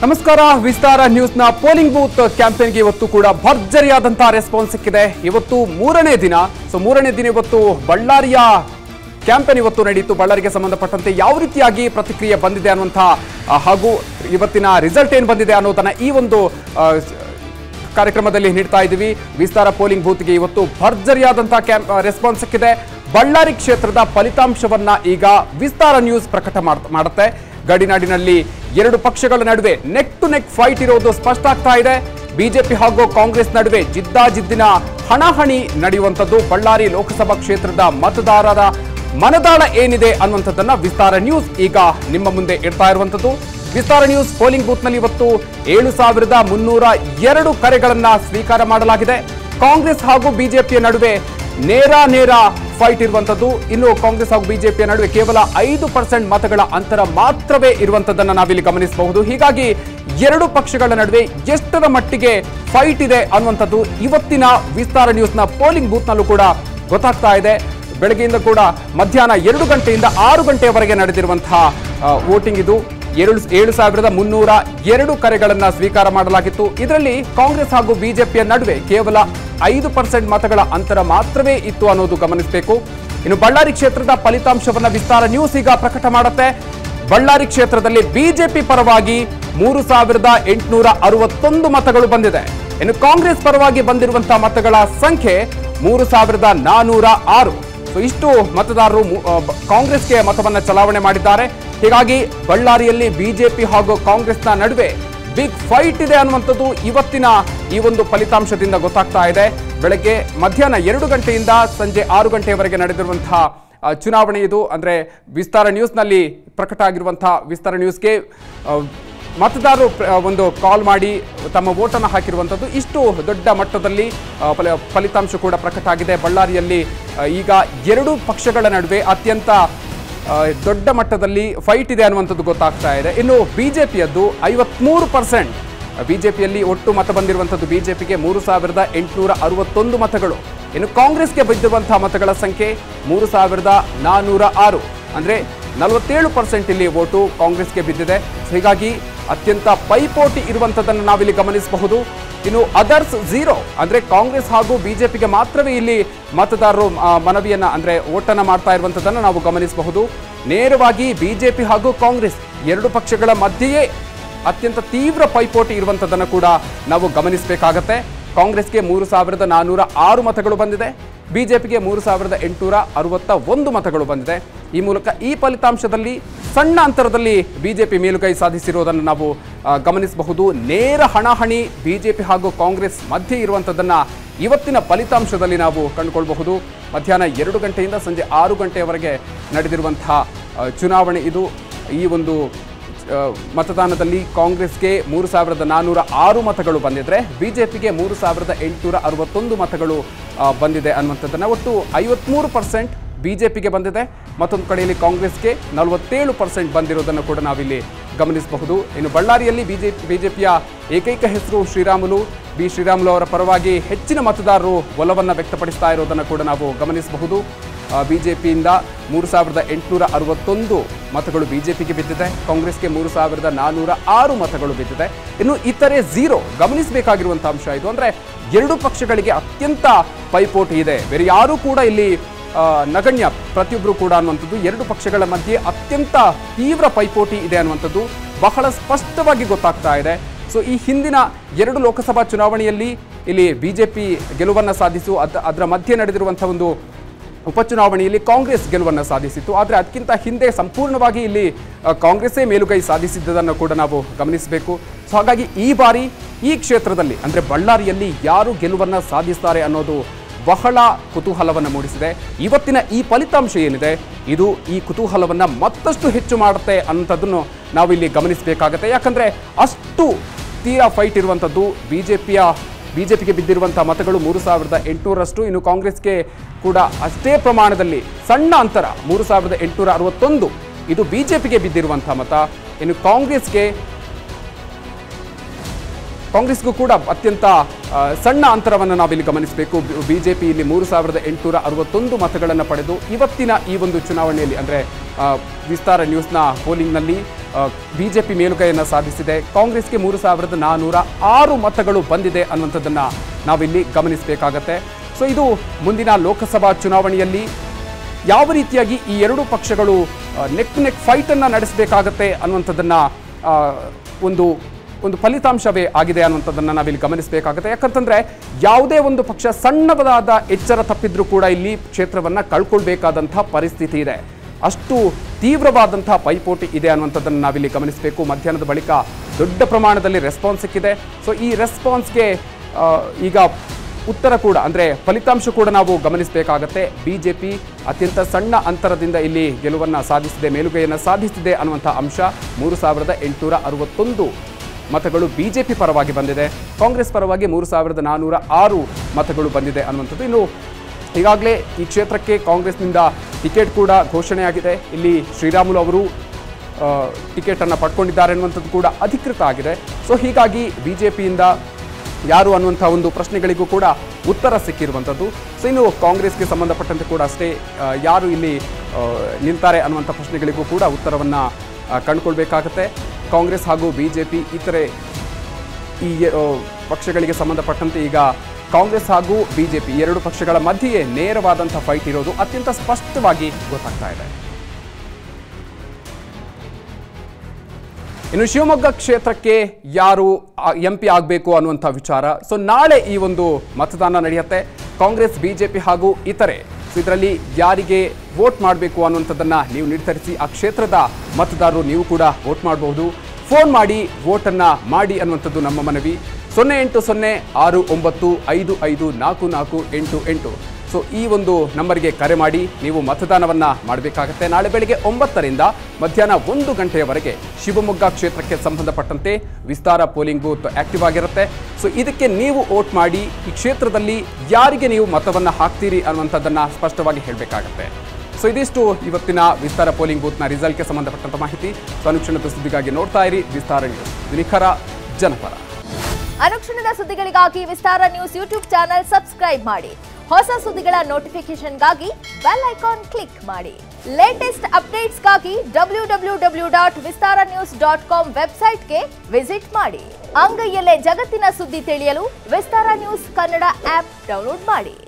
ನಮಸ್ಕಾರ ವಿಸ್ತಾರ ನ್ಯೂಸ್ನ polling booth ಕ್ಯಾಂಪೇನ್ಗೆ ಇವತ್ತು ಕೂಡ ಭರ್ಜರಿಯಾದಂತಹ ರೆಸ್ಪಾನ್ಸ್ ಸಿಕ್ಕಿದೆ ಇವತ್ತು ಮೂರನೇ ದಿನ ಸೊ ಮೂರನೇ ದಿನ ಇವತ್ತು ಬಳ್ಳಾರಿಯ ಕ್ಯಾಂಪೇನ್ ಇವತ್ತು ನಡೆಯಿತು ಬಳ್ಳಾರಿಗೆ ಸಂಬಂಧಪಟ್ಟಂತೆ ಯಾವ ರೀತಿಯಾಗಿ ಪ್ರತಿಕ್ರಿಯೆ ಬಂದಿದೆ ಅನ್ನುವಂತಹ ಆ, ಹಾಗೂ ಇವತ್ತಿನ ರಿಸಲ್ಟ್ ಏನು ಬಂದಿದೆ ಅನ್ನೋದನ್ನ ಈ ಒಂದು ಆ, ಕಾರ್ಯಕ್ರಮದಲ್ಲಿ ನೀಡ್ತಾ ಇದ್ದೀವಿ ವಿಸ್ತಾರ ಪೋಲಿಂಗ್ ಬೂತ್ಗೆ ಇವತ್ತು ಭರ್ಜರಿಯಾದಂತಹ ಕ್ಯಾಂಪ್ ರೆಸ್ಪಾನ್ಸ್ ಸಿಕ್ಕಿದೆ ಬಳ್ಳಾರಿ ಕ್ಷೇತ್ರದ ಫಲಿತಾಂಶವನ್ನ ಈಗ ವಿಸ್ತಾರ ನ್ಯೂಸ್ ಪ್ರಕಟ ಮಾಡ್- ಮಾಡುತ್ತೆ ಗಡಿನಾಡಿನಲ್ಲಿ ಎರಡು ಪಕ್ಷಗಳ ನಡುವೆ ನೆಕ್ ಟು ನೆಕ್ ಫೈಟ್ ಇರೋದು ಸ್ಪಷ್ಟ ಆಗ್ತಾ ಇದೆ ಬಿಜೆಪಿ ಹಾಗೂ ಕಾಂಗ್ರೆಸ್ ನಡುವೆ ಜಿದ್ದಾಜಿದ್ದಿನ ಹಣಾಹಣಿ ನಡೆಯುವಂಥದ್ದು ಬಳ್ಳಾರಿ ಲೋಕಸಭಾ ಕ್ಷೇತ್ರದ ಮತದಾರರ ಮನದಾಳ ಏನಿದೆ ಅನ್ನುವಂಥದ್ದನ್ನ ವಿಸ್ತಾರ ನ್ಯೂಸ್ ಈಗ ನಿಮ್ಮ ಮುಂದೆ ಇಡ್ತಾ ಇರುವಂಥದ್ದು ವಿಸ್ತಾರ ನ್ಯೂಸ್ ಪೋಲಿಂಗ್ ಬೂತ್ನಲ್ಲಿ ಇವತ್ತು ಏಳು ಸಾವಿರದ ಮುನ್ನೂರ ಎರಡು ಕರೆಗಳನ್ನ ಸ್ವೀಕಾರ ಮಾಡಲಾಗಿದೆ ಕಾಂಗ್ರೆಸ್ ಹಾಗೂ ಬಿಜೆಪಿಯ ನಡುವೆ ನೇರ ನೇರ ಫೈಟ್ ಇರುವಂತದ್ದು ಇನ್ನು ಕಾಂಗ್ರೆಸ್ ಹಾಗೂ ಬಿಜೆಪಿಯ ನಡುವೆ ಕೇವಲ ಐದು ಪರ್ಸೆಂಟ್ ಮತಗಳ ಅಂತರ ಮಾತ್ರವೇ ಇರುವಂತದ್ದನ್ನ ನಾವಿಲ್ಲಿ ಗಮನಿಸಬಹುದು ಹೀಗಾಗಿ ಎರಡು ಪಕ್ಷಗಳ ನಡುವೆ ಎಷ್ಟರ ಮಟ್ಟಿಗೆ ಫೈಟ್ ಇದೆ ಅನ್ನುವಂಥದ್ದು ಇವತ್ತಿನ ವಿಸ್ತಾರ ನ್ಯೂಸ್ನ ಪೋಲಿಂಗ್ ಬೂತ್ನಲ್ಲೂ ಕೂಡ ಗೊತ್ತಾಗ್ತಾ ಇದೆ ಬೆಳಗ್ಗೆಯಿಂದ ಕೂಡ ಮಧ್ಯಾಹ್ನ ಎರಡು ಗಂಟೆಯಿಂದ ಆರು ಗಂಟೆಯವರೆಗೆ ನಡೆದಿರುವಂತಹ ವೋಟಿಂಗ್ ಇದು ಏಳು ಏಳು ಸಾವಿರದ ಮುನ್ನೂರ ಎರಡು ಕರೆಗಳನ್ನ ಸ್ವೀಕಾರ ಮಾಡಲಾಗಿತ್ತು ಇದರಲ್ಲಿ ಕಾಂಗ್ರೆಸ್ ಹಾಗೂ ಬಿಜೆಪಿಯ ನಡುವೆ ಕೇವಲ ಐದು ಪರ್ಸೆಂಟ್ ಮತಗಳ ಅಂತರ ಮಾತ್ರವೇ ಇತ್ತು ಅನ್ನೋದು ಗಮನಿಸಬೇಕು ಇನ್ನು ಬಳ್ಳಾರಿ ಕ್ಷೇತ್ರದ ಫಲಿತಾಂಶವನ್ನ ವಿಸ್ತಾರ ನ್ಯೂಸ್ ಈಗ ಪ್ರಕಟ ಮಾಡುತ್ತೆ ಬಳ್ಳಾರಿ ಕ್ಷೇತ್ರದಲ್ಲಿ ಬಿಜೆಪಿ ಪರವಾಗಿ ಮೂರು ಸಾವಿರದ ಎಂಟುನೂರ ಅರವತ್ತೊಂದು ಮತಗಳು ಬಂದಿದೆ ಇನ್ನು ಕಾಂಗ್ರೆಸ್ ಪರವಾಗಿ ಬಂದಿರುವಂತಹ ಮತಗಳ ಸಂಖ್ಯೆ ಮೂರು ಸಾವಿರದ ನಾನೂರ ಆರು ಸೊ ಇಷ್ಟು ಮತದಾರರು ಮು- ಆ, ಬ- ಕಾಂಗ್ರೆಸ್ಗೆ ಮತವನ್ನ ಚಲಾವಣೆ ಮಾಡಿದ್ದಾರೆ ಹೀಗಾಗಿ ಬಳ್ಳಾರಿಯಲ್ಲಿ ಬಿಜೆಪಿ ಹಾಗೂ ಕಾಂಗ್ರೆಸ್ನ ನಡುವೆ ಬಿಗ್ ಫೈಟ್ ಇದೆ ಅನ್ನುವಂಥದ್ದು ಇವತ್ತಿನ ಈ ಒಂದು ಫಲಿತಾಂಶದಿಂದ ಗೊತ್ತಾಗ್ತಾ ಇದೆ ಬೆಳಗ್ಗೆ ಮಧ್ಯಾಹ್ನ ಎರಡು ಗಂಟೆಯಿಂದ ಸಂಜೆ ಆರು ಗಂಟೆಯವರೆಗೆ ನಡೆದಿರುವಂತಹ ಆ, ಚುನಾವಣೆ ಇದು ಅಂದ್ರೆ ವಿಸ್ತಾರ ನ್ಯೂಸ್ನಲ್ಲಿ ಪ್ರಕಟ ಆಗಿರುವಂತಹ ವಿಸ್ತಾರ ನ್ಯೂಸ್ಗೆ ಆ, ಮತದಾರರು ಪ್ರ- ಒಂದು ಕಾಲ್ ಮಾಡಿ ತಮ್ಮ ವೋಟನ್ನು ಹಾಕಿರುವಂಥದ್ದು ಇಷ್ಟು ದೊಡ್ಡ ಮಟ್ಟದಲ್ಲಿ ಆ, ಫಲ ಫಲಿತಾಂಶ ಕೂಡ ಪ್ರಕಟ ಆಗಿದೆ ಬಳ್ಳಾರಿಯಲ್ಲಿ ಆ, ಈಗ ಎರಡು ಪಕ್ಷಗಳ ನಡುವೆ ಅತ್ಯಂತ ಆ, ದೊಡ್ಡ ಮಟ್ಟದಲ್ಲಿ ಫೈಟ್ ಇದೆ ಅನ್ನುವಂಥದ್ದು ಗೊತ್ತಾಗ್ತಾ ಇದೆ ಇನ್ನು ಬಿಜೆಪಿಯದ್ದು ಐವತ್ಮೂರು ಪರ್ಸೆಂಟ್ ಬಿಜೆಪಿಯಲ್ಲಿ ಒಟ್ಟು ಮತ ಬಂದಿರುವಂಥದ್ದು ಬಿಜೆಪಿಗೆ ಮೂರು ಸಾವಿರದ ಎಂಟುನೂರ ಅರವತ್ತೊಂದು ಮತಗಳು ಇನ್ನು ಕಾಂಗ್ರೆಸ್ಗೆ ಬಿದ್ದಿರುವಂತಹ ಮತಗಳ ಸಂಖ್ಯೆ ಮೂರು ಸಾವಿರದ ನಾನ್ನೂರ ಆರು ಅಂದರೆ ನಲವತ್ತೇಳು ಪರ್ಸೆಂಟ್ ಇಲ್ಲಿ ವೋಟು ಕಾಂಗ್ರೆಸ್ಗೆ ಬಿದ್ದಿದೆ ಹೀಗಾಗಿ ಅತ್ಯಂತ ಪೈಪೋಟಿ ಇರುವಂಥದ್ದನ್ನು ನಾವಿಲ್ಲಿ ಗಮನಿಸಬಹುದು ಇನ್ನು ಅದರ್ಸ್ ಝೀರೋ ಅಂದ್ರೆ ಕಾಂಗ್ರೆಸ್ ಹಾಗೂ ಬಿಜೆಪಿಗೆ ಮಾತ್ರವೇ ಇಲ್ಲಿ ಮತದಾರರು ಆ, ಮನವಿಯನ್ನ ಅಂದ್ರೆ ಓಟನ್ನ ಮಾಡ್ತಾ ಇರುವಂಥದ್ದನ್ನು ನಾವು ಗಮನಿಸಬಹುದು ನೇರವಾಗಿ ಬಿಜೆಪಿ ಹಾಗೂ ಕಾಂಗ್ರೆಸ್ ಎರಡು ಪಕ್ಷಗಳ ಮಧ್ಯೆಯೇ ಅತ್ಯಂತ ತೀವ್ರ ಪೈಪೋಟಿ ಇರುವಂಥದ್ದನ್ನು ಕೂಡ ನಾವು ಗಮನಿಸಬೇಕಾಗತ್ತೆ ಕಾಂಗ್ರೆಸ್ಗೆ ಮೂರು ಸಾವಿರದ ನಾನ್ನೂರ ಆರು ಮತಗಳು ಬಂದಿದೆ ಬಿಜೆಪಿಗೆ ಮೂರು ಸಾವಿರದ ಎಂಟುನೂರ ಅರವತ್ತ ಒಂದು ಮತಗಳು ಬಂದಿದೆ ಈ ಮೂಲಕ ಈ ಫಲಿತಾಂಶದಲ್ಲಿ ಸಣ್ಣ ಅಂತರದಲ್ಲಿ ಬಿಜೆಪಿ ಮೇಲುಗೈ ಸಾಧಿಸಿರುವುದನ್ನು ನಾವು ಆ, ಗಮನಿಸಬಹುದು ನೇರ ಹಣಾಹಣಿ ಬಿಜೆಪಿ ಹಾಗೂ ಕಾಂಗ್ರೆಸ್ ಮಧ್ಯೆ ಇರುವಂಥದ್ದನ್ನು ಇವತ್ತಿನ ಫಲಿತಾಂಶದಲ್ಲಿ ನಾವು ಕಂಡುಕೊಳ್ಬಹುದು ಮಧ್ಯಾಹ್ನ ಎರಡು ಗಂಟೆಯಿಂದ ಸಂಜೆ ಆರು ಗಂಟೆಯವರೆಗೆ ನಡೆದಿರುವಂತಹ ಆ, ಚುನಾವಣೆ ಇದು ಈ ಒಂದು ಆ, ಮತದಾನದಲ್ಲಿ ಕಾಂಗ್ರೆಸ್ಗೆ ಮೂರು ಸಾವಿರದ ನಾನ್ನೂರ ಆರು ಮತಗಳು ಬಂದಿದ್ರೆ ಬಿಜೆಪಿಗೆ ಮೂರು ಸಾವಿರದ ಎಂಟುನೂರ ಅರವತ್ತೊಂದು ಮತಗಳು ಆ, ಬಂದಿದೆ ಅನ್ನುವಂಥದ್ದನ್ನು ಒಟ್ಟು ಐವತ್ಮೂರು ಪರ್ಸೆಂಟ್ ಬಿಜೆಪಿಗೆ ಬಂದಿದೆ ಮತ್ತೊಂದು ಕಡೆಯಲ್ಲಿ ಕಾಂಗ್ರೆಸ್ಗೆ ನಲವತ್ತೇಳು ಪರ್ಸೆಂಟ್ ಬಂದಿರೋದನ್ನು ಕೂಡ ನಾವಿಲ್ಲಿ ಗಮನಿಸಬಹುದು ಇನ್ನು ಬಳ್ಳಾರಿಯಲ್ಲಿ ಬಿಜೆಪಿ ಬಿಜೆಪಿಯ ಏಕೈಕ ಹೆಸರು ಶ್ರೀರಾಮುಲು ಬಿ ಶ್ರೀರಾಮುಲು ಅವರ ಪರವಾಗಿ ಹೆಚ್ಚಿನ ಮತದಾರರು ಒಲವನ್ನು ವ್ಯಕ್ತಪಡಿಸ್ತಾ ಇರೋದನ್ನು ಕೂಡ ನಾವು ಗಮನಿಸಬಹುದು ಬಿಜೆಪಿಯಿಂದ ಮೂರು ಸಾವಿರದ ಎಂಟುನೂರ ಅರವತ್ತೊಂದು ಮತಗಳು ಬಿಜೆಪಿಗೆ ಬಿದ್ದಿದೆ ಕಾಂಗ್ರೆಸ್ಗೆ ಮೂರು ಸಾವಿರದ ನಾನ್ನೂರ ಆರು ಮತಗಳು ಬಿದ್ದಿದೆ ಇನ್ನು ಇತರೆ ಝೀರೋ ಗಮನಿಸಬೇಕಾಗಿರುವಂಥ ಅಂಶ ಇದು ಅಂದ್ರೆ ಎರಡು ಪಕ್ಷಗಳಿಗೆ ಅತ್ಯಂತ ಪೈಪೋಟಿ ಇದೆ ಬೇರೆ ಯಾರೂ ಕೂಡ ಇಲ್ಲಿ ಆ, ನಗಣ್ಯ ಪ್ರತಿಯೊಬ್ಬರು ಕೂಡ ಅನ್ನುವಂಥದ್ದು ಎರಡು ಪಕ್ಷಗಳ ಮಧ್ಯೆ ಅತ್ಯಂತ ತೀವ್ರ ಪೈಪೋಟಿ ಇದೆ ಅನ್ನುವಂಥದ್ದು ಬಹಳ ಸ್ಪಷ್ಟವಾಗಿ ಗೊತ್ತಾಗ್ತಾ ಇದೆ ಸೊ ಈ ಹಿಂದಿನ ಎರಡು ಲೋಕಸಭಾ ಚುನಾವಣೆಯಲ್ಲಿ ಇಲ್ಲಿ ಬಿಜೆಪಿ ಗೆಲುವನ್ನು ಸಾಧಿಸು ಅದ ಅದರ ಮಧ್ಯೆ ನಡೆದಿರುವಂಥ ಒಂದು ಉಪಚುನಾವಣೆಯಲ್ಲಿ ಕಾಂಗ್ರೆಸ್ ಗೆಲುವನ್ನು ಸಾಧಿಸಿತ್ತು ಆದರೆ ಅದಕ್ಕಿಂತ ಹಿಂದೆ ಸಂಪೂರ್ಣವಾಗಿ ಇಲ್ಲಿ ಆ, ಕಾಂಗ್ರೆಸ್ಸೇ ಮೇಲುಗೈ ಸಾಧಿಸಿದ್ದನ್ನು ಕೂಡ ನಾವು ಗಮನಿಸಬೇಕು ಸೊ ಹಾಗಾಗಿ ಈ ಬಾರಿ ಈ ಕ್ಷೇತ್ರದಲ್ಲಿ ಅಂದರೆ ಬಳ್ಳಾರಿಯಲ್ಲಿ ಯಾರು ಗೆಲುವನ್ನು ಸಾಧಿಸ್ತಾರೆ ಅನ್ನೋದು ಬಹಳ ಕುತೂಹಲವನ್ನು ಮೂಡಿಸಿದೆ ಇವತ್ತಿನ ಈ ಫಲಿತಾಂಶ ಏನಿದೆ ಇದು ಈ ಕುತೂಹಲವನ್ನ ಮತ್ತಷ್ಟು ಹೆಚ್ಚು ಮಾಡುತ್ತೆ ಅನ್ನೋದನ್ನು ನಾವು ಇಲ್ಲಿ ಗಮನಿಸಬೇಕಾಗತ್ತೆ ಯಾಕಂದ್ರೆ ಅಷ್ಟು ತೀರಾ ಫೈಟ್ ಇರುವಂಥದ್ದು ಬಿಜೆಪಿಯ ಬಿಜೆಪಿಗೆ ಬಿದ್ದಿರುವಂತಹ ಮತಗಳು ಮೂರು ಸಾವಿರದ ಎಂಟುನೂರಷ್ಟು ಇನ್ನು ಕಾಂಗ್ರೆಸ್ಗೆ ಕೂಡ ಅಷ್ಟೇ ಪ್ರಮಾಣದಲ್ಲಿ ಸಣ್ಣ ಅಂತರ ಮೂರು ಸಾವಿರದ ಎಂಟುನೂರ ಅರವತ್ತೊಂದು ಇದು ಬಿಜೆಪಿಗೆ ಬಿದ್ದಿರುವಂತಹ ಮತ ಇನ್ನು ಕಾಂಗ್ರೆಸ್ಗೆ ಕಾಂಗ್ರೆಸ್ಗೂ ಕೂಡ ಅತ್ಯಂತ ಆ, ಸಣ್ಣ ಅಂತರವನ್ನು ನಾವಿಲ್ಲಿ ಗಮನಿಸಬೇಕು ಬಿಜೆಪಿ ಇಲ್ಲಿ ಮೂರು ಸಾವಿರದ ಎಂಟುನೂರ ಅರವತ್ತೊಂದು ಮತಗಳನ್ನು ಪಡೆದು ಇವತ್ತಿನ ಈ ಒಂದು ಚುನಾವಣೆಯಲ್ಲಿ ಅಂದರೆ ವಿಸ್ತಾರ ನ್ಯೂಸ್ನ ಪೋಲಿಂಗ್ನಲ್ಲಿ ಬಿಜೆಪಿ ಮೇಲುಗೈಯನ್ನು ಸಾಧಿಸಿದೆ ಕಾಂಗ್ರೆಸ್ಗೆ ಮೂರು ಸಾವಿರದ ನಾನ್ನೂರ ಆರು ಮತಗಳು ಬಂದಿದೆ ಅನ್ನುವಂಥದ್ದನ್ನು ನಾವಿಲ್ಲಿ ಗಮನಿಸಬೇಕಾಗತ್ತೆ ಸೊ ಇದು ಮುಂದಿನ ಲೋಕಸಭಾ ಚುನಾವಣೆಯಲ್ಲಿ ಯಾವ ರೀತಿಯಾಗಿ ಈ ಎರಡು ಪಕ್ಷಗಳು ನೆಕ್ ನೆಕ್ ಫೈಟನ್ನು ನಡೆಸಬೇಕಾಗತ್ತೆ ಅನ್ನುವಂಥದ್ದನ್ನು ಒಂದು ಒಂದು ಫಲಿತಾಂಶವೇ ಆಗಿದೆ ಅನ್ನುವಂಥದ್ದನ್ನು ನಾವಿಲ್ಲಿ ಗಮನಿಸಬೇಕಾಗುತ್ತೆ ಯಾಕಂತಂದ್ರೆ ಯಾವುದೇ ಒಂದು ಪಕ್ಷ ಸಣ್ಣದಾದ ಎಚ್ಚರ ತಪ್ಪಿದ್ರೂ ಕೂಡ ಇಲ್ಲಿ ಕ್ಷೇತ್ರವನ್ನು ಕಳ್ಕೊಳ್ಬೇಕಾದಂಥ ಪರಿಸ್ಥಿತಿ ಇದೆ ಅಷ್ಟು ತೀವ್ರವಾದಂತಹ ಪೈಪೋಟಿ ಇದೆ ಅನ್ನುವಂಥದ್ದನ್ನು ನಾವಿಲ್ಲಿ ಗಮನಿಸಬೇಕು ಮಧ್ಯಾಹ್ನದ ಬಳಿಕ ದೊಡ್ಡ ಪ್ರಮಾಣದಲ್ಲಿ ರೆಸ್ಪಾನ್ಸ್ ಸಿಕ್ಕಿದೆ ಸೊ ಈ ರೆಸ್ಪಾನ್ಸ್ಗೆ ಈಗ ಉತ್ತರ ಕೂಡ ಅಂದರೆ ಫಲಿತಾಂಶ ಕೂಡ ನಾವು ಗಮನಿಸಬೇಕಾಗತ್ತೆ ಬಿಜೆಪಿ ಅತ್ಯಂತ ಸಣ್ಣ ಅಂತರದಿಂದ ಇಲ್ಲಿ ಗೆಲುವನ್ನು ಸಾಧಿಸಿದೆ ಮೇಲುಗೈಯನ್ನು ಸಾಧಿಸಿದೆ ಅನ್ನುವಂಥ ಅಂಶ ಮೂರು ಸಾವಿರದ ಎಂಟುನೂರ ಅರವತ್ತೊಂದು ಮತಗಳು ಬಿಜೆಪಿ ಪರವಾಗಿ ಬಂದಿದೆ ಕಾಂಗ್ರೆಸ್ ಪರವಾಗಿ ಮೂರು ಸಾವಿರದ ನಾನ್ನೂರ ಆರು ಮತಗಳು ಬಂದಿದೆ ಅನ್ನುವಂಥದ್ದು ಇನ್ನು ಈಗಾಗಲೇ ಈ ಕ್ಷೇತ್ರಕ್ಕೆ ಕಾಂಗ್ರೆಸ್ನಿಂದ ಟಿಕೆಟ್ ಕೂಡ ಘೋಷಣೆಯಾಗಿದೆ ಇಲ್ಲಿ ಶ್ರೀರಾಮುಲು ಅವರು ಟಿಕೆಟನ್ನು ಪಡ್ಕೊಂಡಿದ್ದಾರೆ ಅನ್ನುವಂಥದ್ದು ಕೂಡ ಅಧಿಕೃತ ಆಗಿದೆ ಸೊ ಹೀಗಾಗಿ ಬಿ ಜೆ ಪಿಯಿಂದ ಯಾರು ಅನ್ನುವಂಥ ಒಂದು ಪ್ರಶ್ನೆಗಳಿಗೂ ಕೂಡ ಉತ್ತರ ಸಿಕ್ಕಿರುವಂಥದ್ದು ಸೊ ಇನ್ನು ಕಾಂಗ್ರೆಸ್ಗೆ ಸಂಬಂಧಪಟ್ಟಂತೆ ಕೂಡ ಅಷ್ಟೇ ಆ, ಯಾರು ಇಲ್ಲಿ ಆ, ನಿಲ್ತಾರೆ ಅನ್ನುವಂಥ ಪ್ರಶ್ನೆಗಳಿಗೂ ಕೂಡ ಉತ್ತರವನ್ನು ಕಂಡುಕೊಳ್ಬೇಕಾಗತ್ತೆ ಕಾಂಗ್ರೆಸ್ ಹಾಗೂ ಬಿ ಜೆ ಪಿ ಇತರೆ ಈ ಆ, ಪಕ್ಷಗಳಿಗೆ ಸಂಬಂಧಪಟ್ಟಂತೆ ಈಗ ಕಾಂಗ್ರೆಸ್ ಹಾಗೂ ಬಿಜೆಪಿ ಎರಡು ಪಕ್ಷಗಳ ಮಧ್ಯೆಯೇ ನೇರವಾದಂಥ ಫೈಟ್ ಇರೋದು ಅತ್ಯಂತ ಸ್ಪಷ್ಟವಾಗಿ ಗೊತ್ತಾಗ್ತಾ ಇದೆ ಇನ್ನು ಶಿವಮೊಗ್ಗ ಕ್ಷೇತ್ರಕ್ಕೆ ಯಾರು ಎಂ ಪಿ ಆಗಬೇಕು ಅನ್ನುವಂಥ ವಿಚಾರ ಸೊ ನಾಳೆ ಈ ಒಂದು ಮತದಾನ ನಡೆಯುತ್ತೆ ಕಾಂಗ್ರೆಸ್ ಬಿಜೆಪಿ ಹಾಗೂ ಇತರೆ ಸೊ ಇದರಲ್ಲಿ ಯಾರಿಗೆ ವೋಟ್ ಮಾಡಬೇಕು ಅನ್ನುವಂಥದ್ದನ್ನ ನೀವು ನಿರ್ಧರಿಸಿ ಆ ಕ್ಷೇತ್ರದ ಮತದಾರರು ನೀವು ಕೂಡ ವೋಟ್ ಮಾಡಬಹುದು ಫೋನ್ ಮಾಡಿ ವೋಟನ್ನು ಮಾಡಿ ಅನ್ನುವಂಥದ್ದು ನಮ್ಮ ಮನವಿ ಸೊನ್ನೆ ಎಂಟು ಸೊನ್ನೆ ಆರು ಒಂಬತ್ತು ಐದು ಐದು ನಾಲ್ಕು ನಾಲ್ಕು ಎಂಟು ಎಂಟು ಸೊ ಈ ಒಂದು ನಂಬರ್ಗೆ ಕರೆ ಮಾಡಿ ನೀವು ಮತದಾನವನ್ನ ಮಾಡಬೇಕಾಗತ್ತೆ ನಾಳೆ ಬೆಳಿಗ್ಗೆ ಒಂಬತ್ತರಿಂದ ಮಧ್ಯಾಹ್ನ ಒಂದು ಗಂಟೆಯವರೆಗೆ ಶಿವಮೊಗ್ಗ ಕ್ಷೇತ್ರಕ್ಕೆ ಸಂಬಂಧಪಟ್ಟಂತೆ ವಿಸ್ತಾರ ಪೋಲಿಂಗ್ ಬೂತ್ ಆಕ್ಟಿವ್ ಆಗಿರುತ್ತೆ ಸೊ ಇದಕ್ಕೆ ನೀವು ವೋಟ್ ಮಾಡಿ ಈ ಕ್ಷೇತ್ರದಲ್ಲಿ ಯಾರಿಗೆ ನೀವು ಮತವನ್ನ ಹಾಕ್ತೀರಿ ಅನ್ನುವಂಥದ್ದನ್ನ ಸ್ಪಷ್ಟವಾಗಿ ಹೇಳಬೇಕಾಗತ್ತೆ ಸೊ ಇದಿಷ್ಟು ಇವತ್ತಿನ ವಿಸ್ತಾರ ಪೋಲಿಂಗ್ ಬೂತ್ನ ರಿಸಲ್ಟ್ಗೆ ಸಂಬಂಧಪಟ್ಟಂತ ಮಾಹಿತಿ ಸೊ ಅನುಕ್ಷಣದ ಸುದ್ದಿಗಾಗಿ ನೋಡ್ತಾ ಇರಿ ವಿಸ್ತಾರ ನ್ಯೂಸ್ ಇದು ನಿಖರ ಜನಪರ ಅನುಕ್ಷಣದ ಸುದ್ದಿಗಳಿಗಾಗಿ Vistara news YouTube channel subscribe ಮಾಡಿ ಹೊಸ ಸುದ್ದಿಗಳ ನೋಟಿಫಿಕೇಶನ್ಗಾಗಿ ಬೆಲ್ ಐಕಾನ್ ಕ್ಲಿಕ್ ಮಾಡಿ ಲೇಟೆಸ್ಟ್ ಅಪ್ಡೇಟ್ಸ್ಗಾಗಿ W W W dot Vistara news dot com ವೆಬ್ಸೈಟ್ಗೆ ವಿಸಿಟ್ ಮಾಡಿ ಅಂಗೈಯಲ್ಲೇ ಜಗತ್ತಿನ ಸುದ್ದಿ ತಿಳಿಯಲು Vistara news Kannada app download ಮಾಡಿ